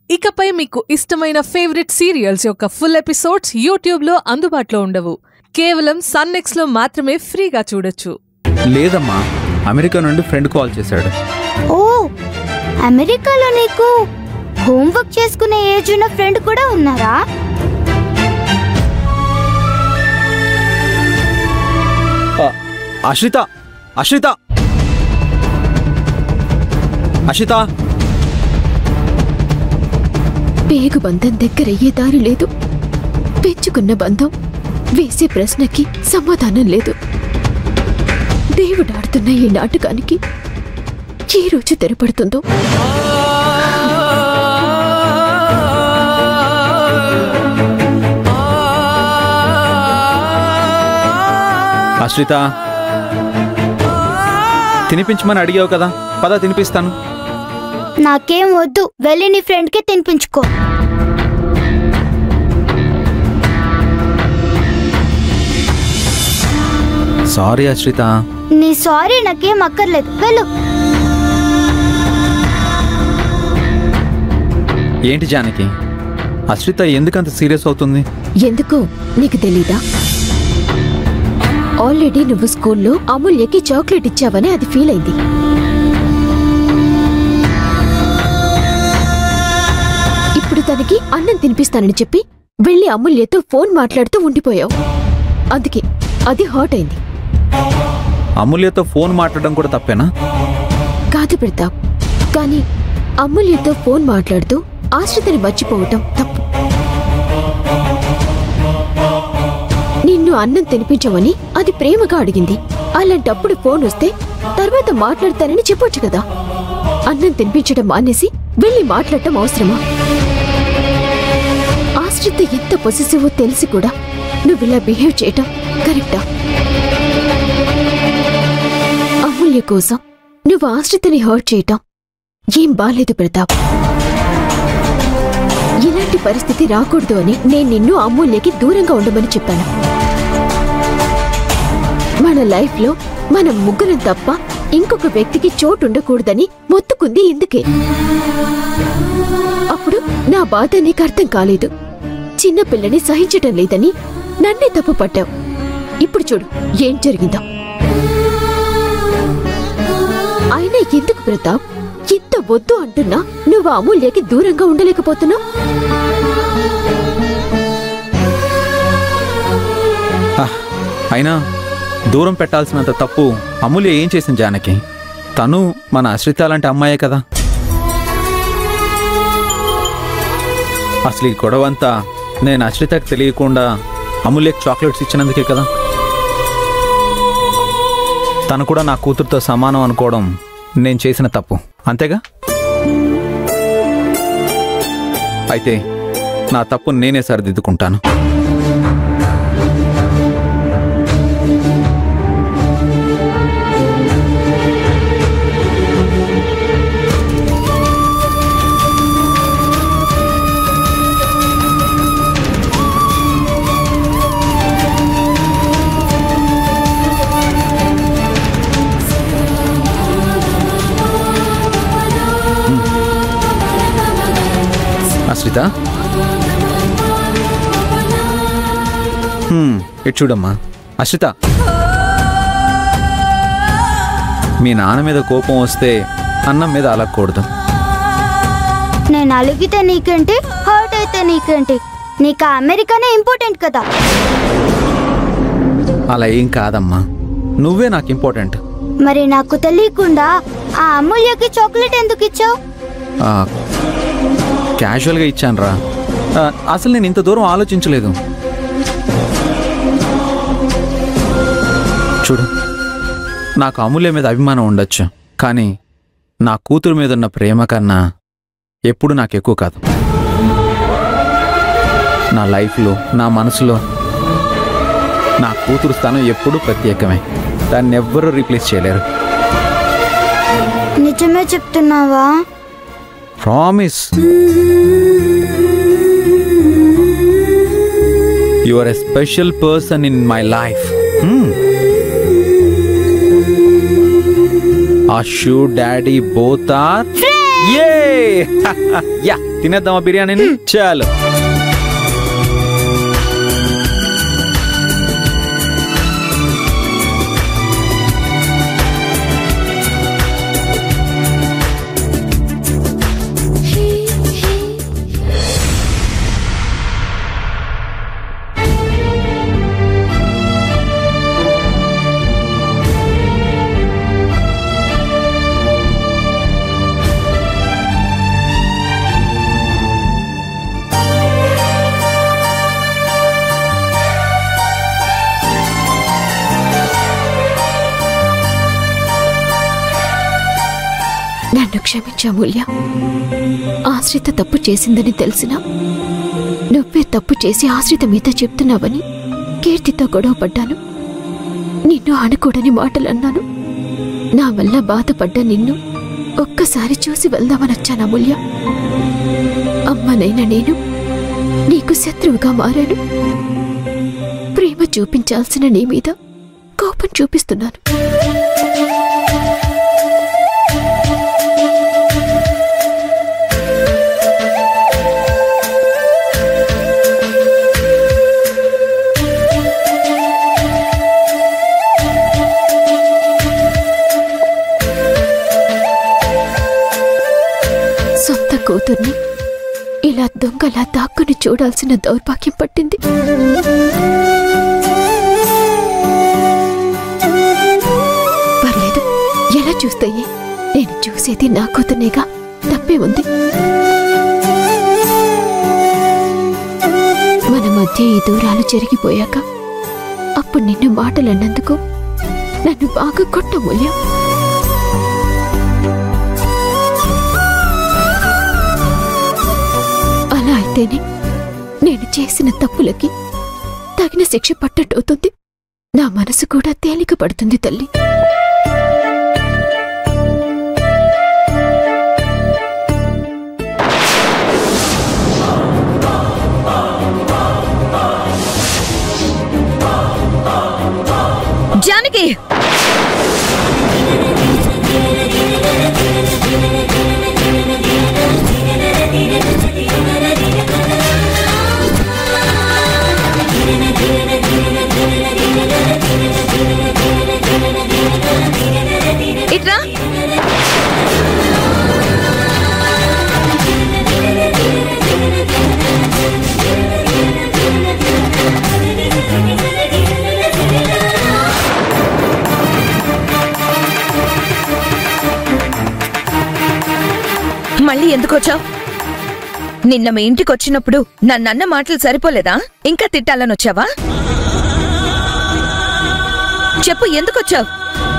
ఇకపై మీకు ఇష్టమైన ఫేవరెట్ సీరియల్స్ యొక్క ఫుల్ ఎపిసోడ్స్ యూట్యూబ్లో అందుబాటులో ఉండవు కేవలం సన్నెక్స్లో మాత్రమే ఫ్రీగా చూడొచ్చు లేదమ్మా అమెరికా నుండి ఫ్రెండ్ కాల్ చేశాడు ఓ అమెరికాలో నీకు హోంవర్క్ చేసుకునే ఏజ్ ఉన్న ఫ్రెండ్ కూడా ఉన్నారా ఆ, అశ్రిత అశ్రిత అశ్రిత పేగు బంధం దగ్గరయ్యే దారి లేదు పెంచుకున్న బంధం వేసే ప్రశ్నకి సమాధానం లేదు దేవుడు ఆడుతున్న ఈ నాటకానికి ఏ రోజు తెరపడుతుందో అశ్రిత తినిపించమని అడిగావు కదా పద తినిపిస్తాను నాకేం వద్దు వెళ్ళి నీ ఫ్రెండ్కి తినిపించుకో సారీ అశ్రిత నీ సారీ నాకేం అక్కర్లేదు వెళ్ళు ఏంటి జానకి అశ్రిత ఎందుకంత సీరియస్ అవుతుంది ఎందుకో నీకు తెలీదా ఆల్రెడీ నువ్వు స్కూల్లో అమూల్యకి చాక్లెట్ ఇచ్చావని అది ఫీల్ అయింది ఇప్పుడు తనకి అన్నం తినిపిస్తానని చెప్పి వెళ్ళి అమూల్యతో ఫోన్ మాట్లాడుతూ ఉండిపోయావు అందుకే అది హాట్ అయింది అమూల్యతో ఫోన్ మాట్లాడడం కూడా తప్పేనా కాదు ప్రతాప్ కానీ అమూల్యతో ఫోన్ మాట్లాడుతూ ఆశ్రితని మర్చిపోవటం తప్పు నిన్ను అన్నం తినిపించమని అది ప్రేమగా అడిగింది అలాంటప్పుడు ఫోన్ వస్తే తర్వాత మాట్లాడతానని చెప్పొచ్చు కదా అన్నం తినిపించడం మానేసి వెళ్ళి మాట్లాడటం అవసరమా ఆశ్రిత ఎంత పొసెసివో తెలిసి కూడా నువ్వు ఇలా బిహేవ్ చేయటం కరెక్టా అమూల్య కోసం నువ్వు ఆశ్రితని హర్ట్ చేయటం ఏం బాలేదు ప్రతాప్ ఇలాంటి పరిస్థితి రాకూడదు అని నేను నిన్ను అమూల్యకి దూరంగా ఉండమని చెప్పాను మన లైఫ్లో మనం ముగ్గురం తప్ప ఇంకొక వ్యక్తికి చోటు ఉండకూడదని మొత్తుకుంది ఎందుకే అప్పుడు నా బాధ నీకు అర్థం కాలేదు చిన్న పిల్లని సహించటం లేదని నన్నే తప్పు పట్టావు ఇప్పుడు చూడు ఏం జరిగిందో అయినా ఎందుకు ప్రతాప్ ఇంత వద్దు అంటున్నా నువ్వు అమూల్యకి దూరంగా ఉండలేకపోతున్నావు ఆహ్, అయినా దూరం పెట్టాల్సినంత తప్పు అమూల్య ఏం చేసింది జానకి తను మన అశ్రిత లాంటి అమ్మాయే కదా అసలు ఈ గొడవంతా నేను అశ్రితకు తెలియకుండా అమూల్యకి చాక్లెట్స్ ఇచ్చినందుకే కదా తను కూడా నా కూతురుతో సమానం అనుకోవడం నేను చేసిన తప్పు అంతేగా అయితే నా తప్పు నేనే సరిదిద్దుకుంటాను అశ్రిత హ్మ్, ఇటు చూడమ్మా అశ్రిత మీ నాన్న మీద కోపం వస్తే అన్నం మీద అలగకూడదు నేను అలిగితే నీకేంటి హర్ట్ అయితే నీకేంటి నీకు ఆ అమెరికానే ఇంపార్టెంట్ కదా అలా ఏం కాదమ్మా నువ్వే నాకు ఇంపార్టెంట్ మరి నాకు తెలియకుండా ఆ అమూల్యకి చాక్లెట్ ఎందుకు ఇచ్చావు ఆ, క్యాజువల్గా ఇచ్చాను రా అసలు నేను ఇంత దూరం ఆలోచించలేదు చూడు నాకు అమూల్య మీద అభిమానం ఉండొచ్చు కానీ నా కూతురు మీద ఉన్న ప్రేమ కన్నా ఎప్పుడు నాకు ఎక్కువ కాదు నా లైఫ్లో నా మనసులో నా కూతురు స్థానం ఎప్పుడూ ప్రత్యేకమే దాన్ని ఎవ్వరూ రీప్లేస్ చేయలేరు నిజమే చెప్తున్నావా promise you are a special person in my life Ashu, Daddy, both are. Yay! యా తినేద్దామా బిర్యానీని చాలు నన్ను క్షమించు అమూల్య ఆశ్రిత తప్పు చేసిందని తెలిసినా నువ్వే తప్పు చేసి ఆశ్రిత మీద చెప్తున్నావని కీర్తితో గొడవ పడ్డాను నిన్ను అనకూడని మాటలు అన్నాను నా వల్ల బాధపడ్డ నిన్ను ఒక్కసారి చూసి వెళ్దామని వచ్చాను అమూల్య అమ్మనైనా నేను నీకు శత్రువుగా మారాను ప్రేమ చూపించాల్సిన నీ మీద కోపం చూపిస్తున్నాను సొంత కూతుర్ని ఇలా దొంగలా దాక్కుని చూడాల్సిన దౌర్భాగ్యం పట్టింది పర్లేదు ఎలా చూస్తాయి నేను చూసేది నా కూతుర్నేగా తప్పే ఉంది మన మధ్య ఈ దూరాలు జరిగిపోయాక అప్పుడు నిన్ను మాటలు అన్నందుకు నన్ను బాగా కొట్ట మూల్యం అలా అయితేనే నేను చేసిన తప్పులకి తగిన శిక్ష పట్టటవుతుంది నా మనసు కూడా తేలిక పడుతుంది తల్లి జానకి ఇట్రా మళ్ళీ ఎందుకు వచ్చావు నిన్న మీ ఇంటికి వచ్చినప్పుడు నన్నన్న మాటలు సరిపోలేదా ఇంకా తిట్టాలని వచ్చావా చెప్పు ఎందుకు వచ్చావు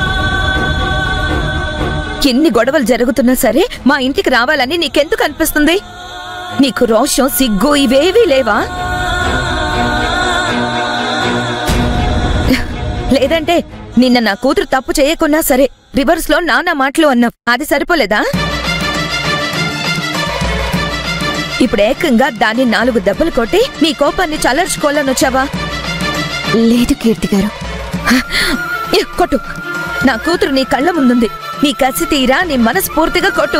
ఎన్ని గొడవలు జరుగుతున్నా సరే మా ఇంటికి రావాలని నీకెందుకు అనిపిస్తుంది నీకు రోషం సిగ్గు ఇవేవీ లేవా లేదంటే నిన్న నా కూతురు తప్పు చేయకున్నా సరే రివర్స్ లో నానా మాటలు అన్నావు అది సరిపోలేదా ఇప్పుడు ఏకంగా దాన్ని నాలుగు దెబ్బలు కొట్టి నీ కోపాన్ని చల్లర్చుకోవాలని వచ్చావా లేదు కీర్తి గారు ఏ, కొట్టు నా కూతురు నీ కళ్ళ ముందుంది నీ కసి తీరా నీ మనస్ఫూర్తిగా కొట్టు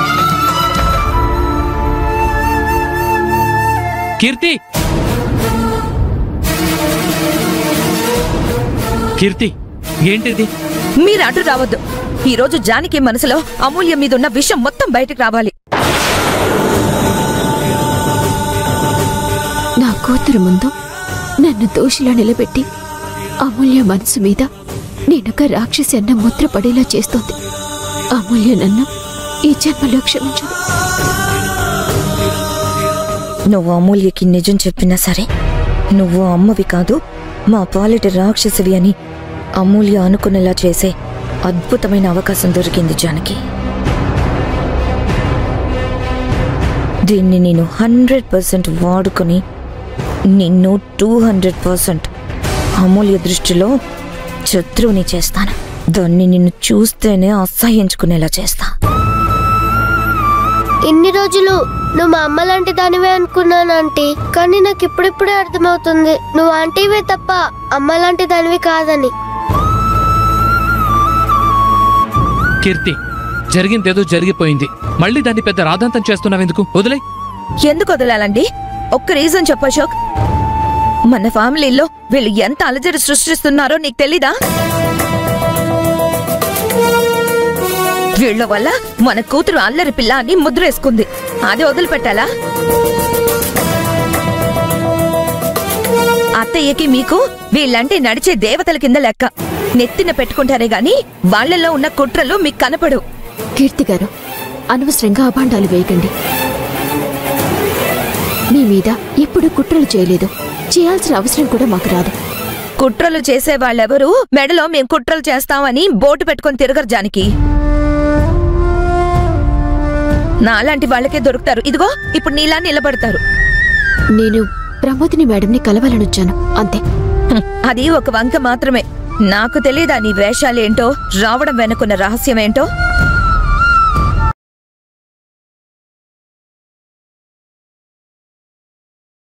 కీర్తి కీర్తి ఏంటిది మీరు అడ్డు రావద్దు ఈ రోజు జానకి మనసులో అమూల్యం మీద ఉన్న విషయం మొత్తం బయటకు రావాలి నా కూతురు ముందు నన్ను దోషిలా నిలబెట్టి అమూల్య మనసు మీద నేనొక రాక్షసి అన్న ముద్ర పడేలా చేస్తోంది అమూల్య నన్ను ఈ జన్మలో క్షమించదు నువ్వు అమూల్యకి నిజం చెప్పినా సరే నువ్వు అమ్మవి కాదు మా పాలిట రాక్షసివి అని అమూల్య అనుకునేలా చేసే అద్భుతమైన అవకాశం దొరికింది జానకి దీన్ని నేను హండ్రెడ్ పర్సెంట్ వాడుకొని నిన్ను టూ హండ్రెడ్ పర్సెంట్ అమూల్య దృష్టిలో శత్రువుని చేస్తాను దాన్ని నిన్ను చూస్తేనే అసహ్యించుకునేలా చేస్తా ఇన్ని రోజులు నువ్వు మా అమ్మ లాంటి దానివే అనుకున్నాను ఆంటీ కానీ నాకు ఇప్పుడిప్పుడే అర్థమవుతుంది నువ్వు ఆంటీవే తప్ప అమ్మ లాంటి దానివి కాదని కీర్తి జరిగిందేదో జరిగిపోయింది మళ్ళీ దాన్ని పెద్ద రాధాంతం చేస్తున్నావెందుకు వదిలే ఎందుకు వదలాలండి ఒక్క రీజన్ చెప్పు అశోక్ మన ఫ్యామిలీలో వీళ్ళు ఎంత అలజడి సృష్టిస్తున్నారో నీకు తెలీదా వీళ్ళ వల్ల మన కూతురు అల్లరి పిల్ల అని ముద్రేసుకుంది అది వదిలిపెట్టాలా అత్తయ్యకి మీకు వీళ్ళంటే నడిచే దేవతల కింద లెక్క నెత్తిన పెట్టుకుంటారే గాని వాళ్ళల్లో ఉన్న కుట్రలు మీకు కనపడు కీర్తి గారు అనవసరంగా అభాండాలు వేయకండి మీ మీద ఎప్పుడు కుట్రలు చేయలేదు చేయాల్సిన అవసరం కూడా మాకు రాదు కుట్రలు చేసే వాళ్ళెవరు మెడలో మేం కుట్రలు చేస్తామని బోటు పెట్టుకొని తిరగరు జానికి నాలాంటి వాళ్ళకే దొరుకుతారు ఇదిగో ఇప్పుడు నీలా నిలబడతారు నేను ప్రమోదిని మేడంని కలవాలనొచ్చాను అంతే హ్మ్, అది ఒక వంక మాత్రమే నాకు తెలియదా నీ వేషాలేంటో రావడం వెనుకున్న రహస్యమేంటో